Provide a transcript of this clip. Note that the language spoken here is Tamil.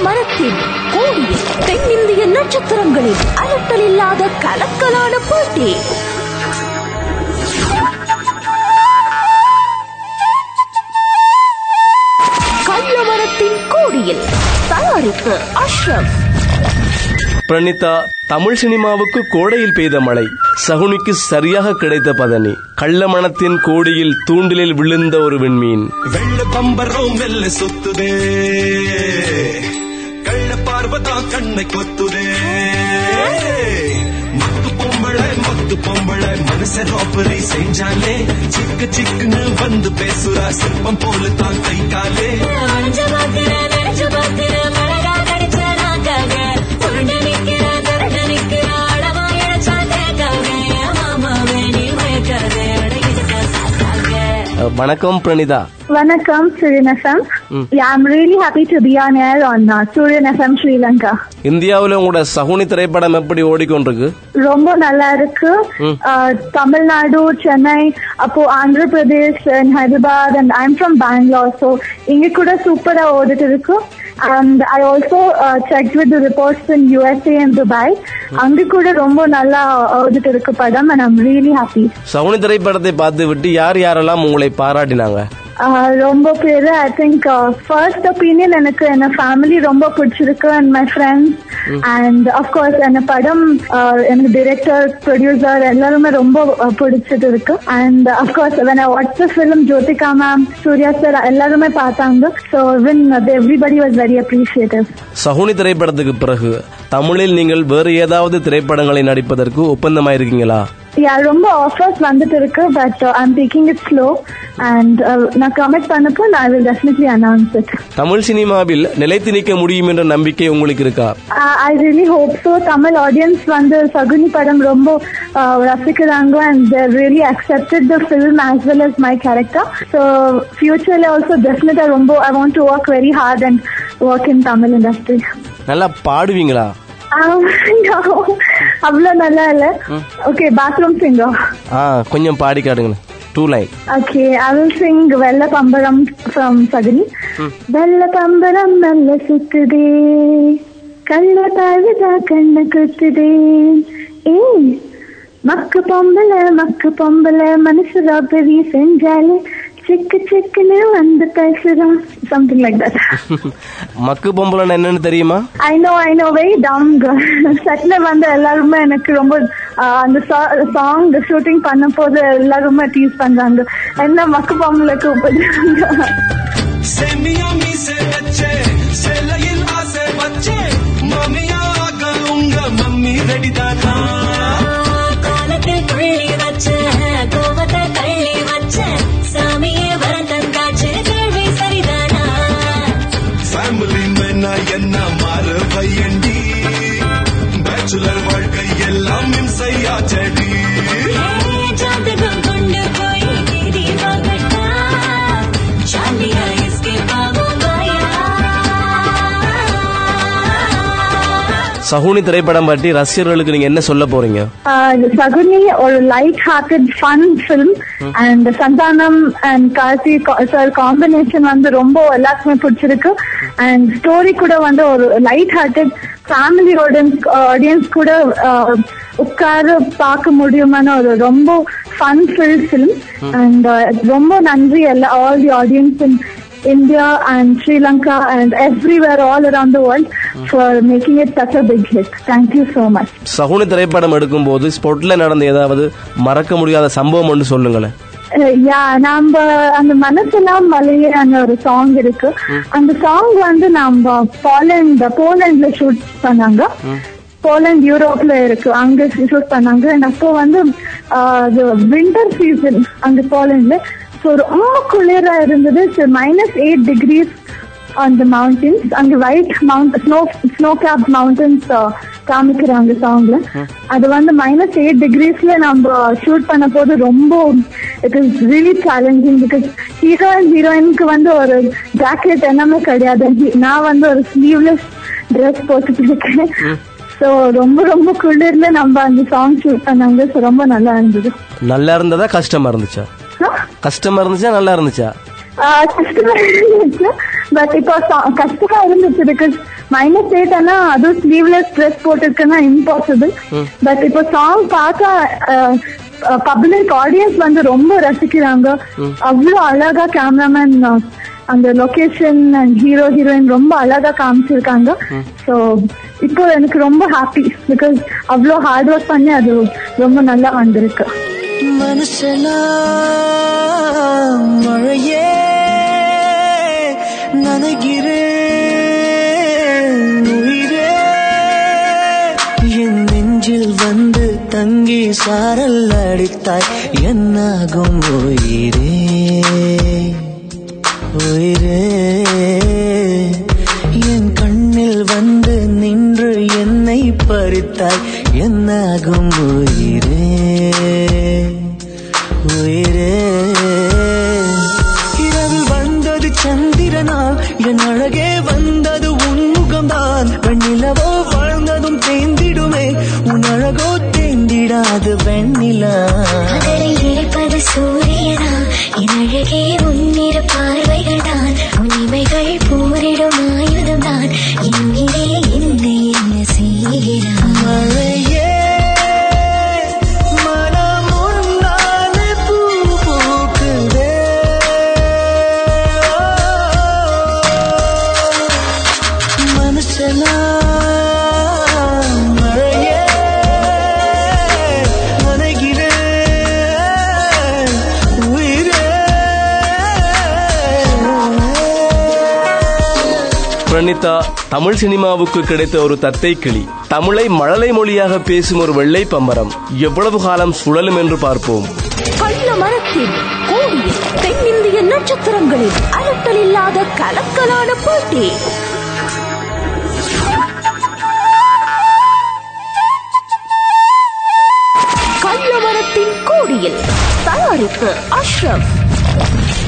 மரத்தின் கோடியில் தென்னிந்திய நட்சத்திரங்களின் அலட்டல் இல்லாத கலக்கலான போட்டி கள்ளமரத்தின் கோடியில் தயாரிப்பு அஷ்ரப் பிரணிதா தமிழ் சினிமாவுக்கு கோடையில் பெய்த மழை சகுனிக்கு சரியாக கிடைத்த பதனி கள்ளமணத்தின் கோடியில் தூண்டிலில் விழுந்த ஒரு விண்மீன் வெள்ள பம்பரம் மெல்ல சுத்துதே கள்ள பார்வதா கண்ணை கொத்துதே மத்து பொம்பளை மத்து பொம்பளை மனுஷன் ஆப்பரை செஞ்சாலே சிக்கு சிக்குன்னு வந்து பேசுறா சிற்பம் போல தான் கை காலே வளைஞ்ச பாக்குற, நெளிஞ்ச பாக்குற, மழகா கடிச்ச நாக்காக. உருண்டு நிக்கிற, திரண்டு நிக்கிற, அளவா இழைச்சா தேக்காக. மாமாவே நீ மயக்காதே, அடங்கிட்ட சாக்காக. அஹ், வணக்கம் Pranitha Vanakkam, Suryan FM. Yeah, I'm really happy to be on air on uh, Suryan FM Sri Lanka. இந்தியாவுல உங்களோட சகுனி திரைப்படம் எப்படி ஓடிக்கொண்டிருக்கு ரொம்ப நல்லா இருக்கு Uh, தமிழ்நாடு சென்னை அப்போ Andhra Pradesh and Hyderabad and I'm from Bangalore so இங்க கூட சூப்பரா ஓடிட்டு இருக்கு and I also check with reports in USA and Dubai அங்க கூட ரொம்ப நல்லா ஓடிட்டு இருக்கு படம் and I'm really happy Saguni திரைப்படத்தை பார்த்து விட்டு யார் யாரெல்லாம் உங்களை பாராட்டினாங்க ஆஹ் ரொம்ப பேரு ஐ திங்க் ஃபர்ஸ்ட் ஒப்பீனியன் எனக்கு என்ன ஃபேமிலி ரொம்ப பிடிச்சிருக்கு and my friends and of course என்ன படம் ஆஹ் எனக்கு டிரெக்டர் ப்ரொடியூசர் எல்லாருமே ரொம்ப ஆஹ் பிடிச்சிட்டு இருக்கு and of course when I watch the film Jyothika ma'am Suriya sir எல்லாருமே பார்த்தாங்க so when everybody was very appreciative Saguni திரைப்படத்துக்கு பிறகு தமிழில் நீங்கள் வேறு ஏதாவது திரைப்படங்களை நடிப்பதற்கு ஒப்பந்தமாயிருக்கீங்களா யா ரொம்ப ஆஃபர்ஸ் வந்துட்டு இருக்கு but I'm taking it slow and நான் கமிட் பண்ணப்போ நான் will definitely announce it Tamil சினிமாவில் நிலைத்து நிற்க முடியும் என்ற நம்பிக்கை உங்களுக்கு இருக்கா I really hope so Tamil audience வந்து சகுனி படம் ரொம்ப uh, ரசிக்கிறாங்க and they really accepted the film as well as my character so ஃபியூச்சர்ல ஆல்சோ டெஃபினட்டா ரொம்ப I want to work very hard and work in Tamil industry நல்லா பாடுவீங்களா அவ்வளோ நல்லா இல்ல ஓகே பாத்ரூம் சிங்கர் ஆ கொஞ்சம் பாடி காட்டுங்க two line Okay, I will sing Vella Pambaram from Sagani. Vella Pambaram நல்ல சுத்துதே கள்ள தாழ்வுதா கண்ண குத்துதே ஏய் மக்கு பொம்பளை மக்கு பொம்பளை மனசு ராபரி செஞ்சாலே சிக்கு சிக்குன்னு வந்து பேசுறான் சம்திங் லைக் தட் மக்கு பொம்பளைன்னு என்னன்னு தெரியுமா I know I know very down செட்ல வந்து எல்லாருமே எனக்கு ரொம்ப ஆஹ், அந்த சாங் ஷூட்டிங் பண்ண போது எல்லாருமே டீஸ் பண்றாங்க என்ன மக்கு பொம்பளை கூப்பிடுறாங்க செமியா மீசை வச்சே சேலையில் ஆசை வச்சே மாமியாக உங்க மம்மி ரெடிதானா கோலத்தில் துள்ளி வச்ச, கோவத்தை தள்ளி வச்ச, சாமியே வரம் தந்தாச்சு, கேள்வி சரிதானா ஃபேமிலி மேனா என்ன மாறு பையண்டி பேச்சுலர் வாழ்க்கை எல்லாம் இம்சையாச்சடி ஜாதகம் கொண்டு போய் தேதி வாங்கட்டா சாந்தியா எஸ்கேப் ஆகும் சகுனி திரைப்படம் பற்றி ரசிகர்களுக்கு நீங்க என்ன சொல்ல போறீங்க சகுனி ஒரு light hearted fun film and Santhanam and Karthi sir combination வந்து ரொம்ப எல்லாருக்குமே பிடிச்சிருக்கு அண்ட் ஸ்டோரி கூட வந்து ஒரு லைட் ஹார்ட்டட் ஃபேமிலி ஆடியன்ஸ் கூட ஆஹ், உட்கார பார்க்க முடியுமான ஒரு ரொம்ப ஃபன் ஃபில் ஃபிலிம் அண்ட் ரொம்ப நன்றி எல்லா all the audience in India and Sri Lanka and everywhere all around the world for making it such a big hit. Thank you so much. Saguni திரைப்படம் எடுக்கும்போது ஸ்பொட்ல நடந்த ஏதாவது மறக்க முடியாத சம்பவம் ஒன்று சொல்லுங்களேன் யா நம்ம அந்த மனசெல்லாம் மலையான ஒரு சாங் இருக்கு அந்த சாங் வந்து நம்ம போலண்ட் போலண்ட்ல ஷூட் பண்ணாங்க போலண்ட் யூரோப்ல இருக்கு அங்க ஷூட் பண்ணாங்க and அப்போ வந்து விண்டர் சீசன் அங்க போலண்ட்ல ஸோ ரொம்ப குளிரா இருந்தது minus eight degrees on the mountains அங்க white mount snow snow cap mountains காமிக்கிறாங்க சாங்ல அது வந்து மைனஸ் எயிட் டிகிரிஸ்ல நம்ம ஷூட் பண்ண போது ரொம்ப it is really challenging because hero and ஹீரோயினுக்கு வந்து ஒரு ஜாக்கெட் என்னமே கிடையாது நான் வந்து ஒரு ஸ்லீவ்லெஸ் ட்ரெஸ் போட்டுட்டு இருக்கேன் ஸோ ரொம்ப ரொம்ப குளிர்ல நம்ம அந்த சாங் ஷூட் பண்ணாங்க ஸோ ரொம்ப நல்லா இருந்தது நல்லா இருந்ததா கஷ்டமா இருந்துச்சா கஷ்டமா இருந்துச்சா நல்லா இருந்துச்சா ஆஹ் கஷ்டமா இருந்துச்சு பட் இப்போ சா- கஷ்டமா இருந்துச்சு பிகாஸ் மைனஸ் எயிட் ஆனா அதுவும் ஸ்லீவ்லெஸ் ட்ரெஸ் போட்டிருக்குன்னா இம்பாசிபிள் பட் இப்போ சாங் பார்க்க பப்ளிக் ஆடியன்ஸ் வந்து ரொம்ப ரசிக்கிறாங்க அவ்வளோ அழகா கேமராமேன் அந்த லொகேஷன் அண்ட் ஹீரோ ஹீரோயின் ரொம்ப அழகா காமிச்சிருக்காங்க ஸோ இப்போ எனக்கு ரொம்ப ஹாப்பி பிகாஸ் அவ்வளோ ஹார்ட் ஒர்க் பண்ணி அது ரொம்ப நல்லா வந்திருக்கு மனசெல்லாம் மழையே நனைகிறேன் உயிரே என் நெஞ்சில் வந்து தங்கி சாரல் அடித்தாய் என்னாகும் உயிரே உயிரே என் கண்ணில் வந்து நின்று என்னை பறித்தாய் என்னாகும் உயிரே உயிரே இரவில் வந்தது சந்திரனால் என் அழகே வந்தது உன்முகம்தான் வெண்ணிலவோ வாழ்ந்ததும் தேந்திடுமே உன் அழகோ தேந்திடாது வெண்ணிலா பகலில் இருப்பது சூரியனா என் அழகே உன்னிரு பார்வைகள் தான் உனிமைகள் போரிடும் ஆயுதம் தான் என் உயிரே என்னை என்ன செய்கிறான் மழையே மனம் உன்னாலே பூ பூக்குதே மனசெல்லாம் மழையே நனைகிறேன் உயிரே பிரணிதா தமிழ் சினிமாவுக்கு கிடைத்த ஒரு தத்தை கிளி தமிழை மழலை மொழியாக பேசும் ஒரு வெள்ளை பம்பரம் எவ்வளவு காலம் சுழலும் என்று பார்ப்போம் கள்ள மரத்தில் கோடியில் தென்னிந்திய நட்சத்திரங்களின் அலட்டல் இல்லாத கலக்கலான போட்டி கள்ள மரத்தின் கோடியில் தயாரிப்பு அஷ்ரப்